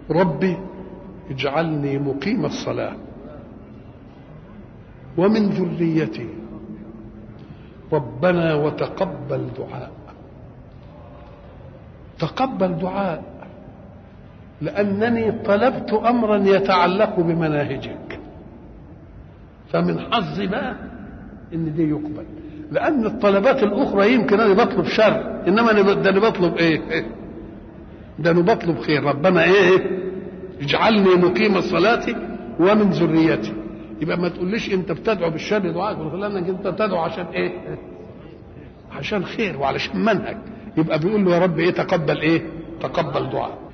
ربي اجعلني مقيم الصلاة ومن ذريتي ربنا وتقبل دعاء تقبل دعاء لأنني طلبت أمرا يتعلق بمناهجك فمن حظي بقى إن دي يقبل لأن الطلبات الأخرى يمكن أنا بطلب شر إنما أنا ده أنا بطلب إيه؟ ده أنا بطلب خير ربنا إيه؟ اجعلني مقيم الصلاة ومن ذريتي يبقى ما تقوليش أنت بتدعو بالشر دعاءك لأنك أنت بتدعو عشان إيه؟ عشان خير وعلشان منهج يبقى بيقول له يا رب إيه تقبل إيه؟ تقبل دعاء